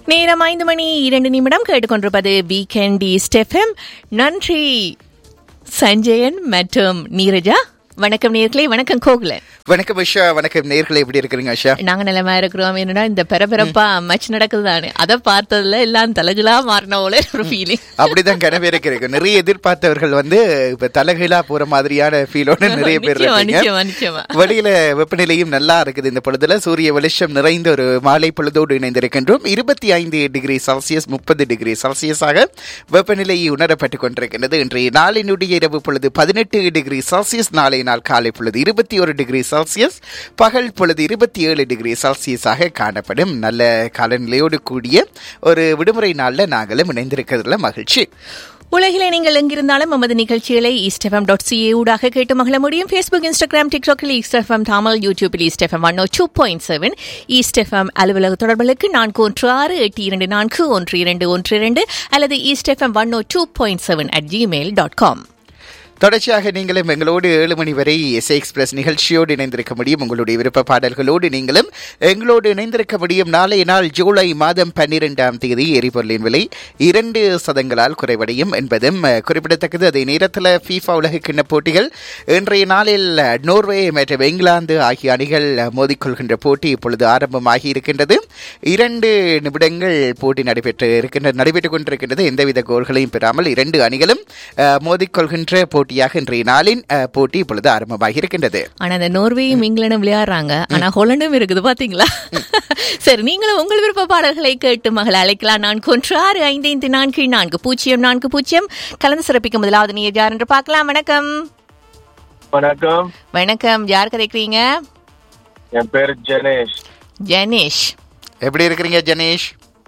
நேரம் ஐந்து மணி இரண்டு நிமிடம் கேட்டுக்கொண்டிருப்பது வீக்கெண்ட் ஸ்டெஃபம் நன்றி சஞ்சயன் மற்றும் நீரஜா வணக்கம் நேர்களே வணக்கம் கோகுலன் வணக்கம் உஷா வணக்கம் நேர்களை எப்படி இருக்கிறீங்க உஷா நாங்க நிலைமா இருக்கிறோம் என்னன்னா இந்த பெரபெரப்பா மச் நடக்குதுதானே அதை பார்த்ததுல எல்லாம் தலைகளா மாறின போல ஒரு ஃபீலிங் அப்படிதான் கனவே இருக்கிறீங்க நிறைய எதிர்பார்த்தவர்கள் வந்து இப்ப தலைகீழா போற மாதிரியான ஃபீலோட நிறைய பேர் நிச்சயமா, இருக்கீங்க நிச்சயமா, நிச்சயமா. வெளியில வெப்பநிலையும் நல்லா இருக்குது இந்த பொழுதுல சூரிய வெளிச்சம் நிறைந்த ஒரு மாலை பொழுதோடு இணைந்திருக்கின்றோம் இருபத்தி ஐந்து டிகிரி செல்சியஸ் முப்பது டிகிரி செல்சியஸாக வெப்பநிலை உணரப்பட்டுக் கொண்டிருக்கின்றது இன்றைய நாளினுடைய இரவு பொழுது பதினெட்டு டிகிரி செல்சியஸ் நாளை நாள் காலை பொழுது இருபத்தி ஒரு டிகிரி செல்சியஸ் பகல் பொழுது இருபத்தி ஏழு டிகிரி செல்சியஸாக காணப்படும் நல்ல காலநிலையோடு கூடிய ஒரு விடுமுறை நாள்ல நாங்களும் இணைந்திருக்கிறதுல மகிழ்ச்சி உலகிலே நீங்கள் எங்கிருந்தாலும் நமது நிகழ்ச்சிகளை ஈஸ்டெஃபம் டாட் சிஏ ஊடாக கேட்டு மகிழ முடியும் ஃபேஸ்புக் இன்ஸ்டாகிராம் டிக்டாக்கில் ஈஸ்டெஃபம் தமிழ் யூடியூபில் East FM one two point seven East FM அலுவலக தொடர்புகளுக்கு நான்கு ஒன்று ஆறு எட்டு இரண்டு நான்கு ஒன்று இரண்டு ஒன்று இரண்டு அல்லது East FM one two point seven at Gmail dot com தொடர்ச்சியாக நீங்களும் எங்களோடு ஏழு மணி வரை எஸ்ஏ எக்ஸ்பிரஸ் நிகழ்ச்சியோடு இணைந்திருக்க முடியும் உங்களுடைய விருப்ப பாடல்களோடு நீங்களும் எங்களோடு இணைந்திருக்க முடியும் நாளைய நாள் ஜூலை மாதம் பன்னிரெண்டாம் தேதி எரிபொருளின் விலை இரண்டு சதங்களால் குறைவடையும் என்பதும் அஹ், குறிப்பிடத்தக்கது அதே நேரத்தில் ஃபீஃபா உலக கிண்ண போட்டிகள் இன்றைய நாளில் அஹ், நோர்வே மற்றும் இங்கிலாந்து ஆகிய அணிகள் அஹ், மோதிக்கொள்கின்ற போட்டி இப்பொழுது ஆரம்பமாகி இருக்கின்றது இரண்டு நிமிடங்கள் போட்டி நடைபெற்று இருக்கின்ற நடைபெற்றுக் கொண்டிருக்கின்றது எந்தவித கோல்களையும் பெறாமல் இரண்டு அணிகளும் அஹ், மோதிக்கொள்கின்ற போட்டியாக இன்றைய நாளின் அஹ், போட்டி இப்பொழுது ஆரம்பமாகி இருக்கின்றது ஆனா அந்த நோர்வேயும் இங்கிலாந்தும் விளையாடுறாங்க ஆனா ஹோலண்டும் இருக்குது பாத்தீங்களா சரி நீங்களும் உங்கள் விருப்ப பாடல்களை கேட்டு மகள் அழைக்கலாம் நான்கு ஒன்று ஆறு ஐந்து ஐந்து நான்கு நான்கு பூஜ்ஜியம் நான்கு பூஜ்ஜியம் கலந்து சிறப்பிக்கும் முதலாவது நீர் யார் என்று பார்க்கலாம் வணக்கம் வணக்கம் வணக்கம் யார் கதைக்கிறீங்க என் பேர் ஜெனேஷ் ஜனேஷ் எப்படி இருக்கிறீங்க ஜனேஷ்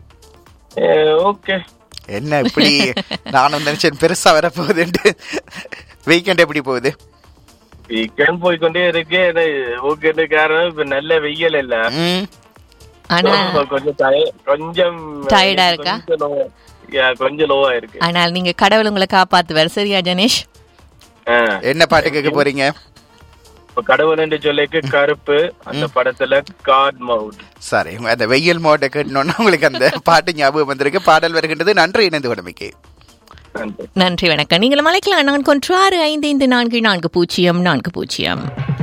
ஓகே என்ன இப்படி நானும் நினைச்சேன் பெருசா வரப்போகுதுன்ட்டு வீக்கெண்ட் எப்படி போகுது வீக்கெண்ட் போய்க்கொண்டே இருக்கு ஓகே காரணம் இப்ப நல்ல வெயில் இல்ல ம் ஆனா இப்ப கொஞ்சம் tired- கொஞ்சம் Tired ஆ இருக்கா? கொஞ்சம் low- yeah, கொஞ்சம் லோவா இருக்கு ஆனால் நீங்க கடவுள் உங்களை காப்பாத்துவார் சரியா ஜனேஷ் ஆ. என்ன பாட்டு கேட்க போறீங்க இப்ப கடவுள் என்று சொல்லிக்கு கருப்பு அந்த படத்துல காட் மவுட் சரி உங்க அந்த வெயில் மோட்டை கேட்டணும்னா உங்களுக்கு அந்த பாட்டு ஞாபகம் வந்திருக்கு பாடல் வருகின்றது நன்றி இணைந்து உடமைக்கு நன்றி நன்றி வணக்கம் நீங்களும் அழைக்கலாம் நான்கு ஒன்று ஆறு ஐந்து ஐந்து நான்கு நான்கு பூஜ்ஜியம் நான்கு பூஜ்ஜியம்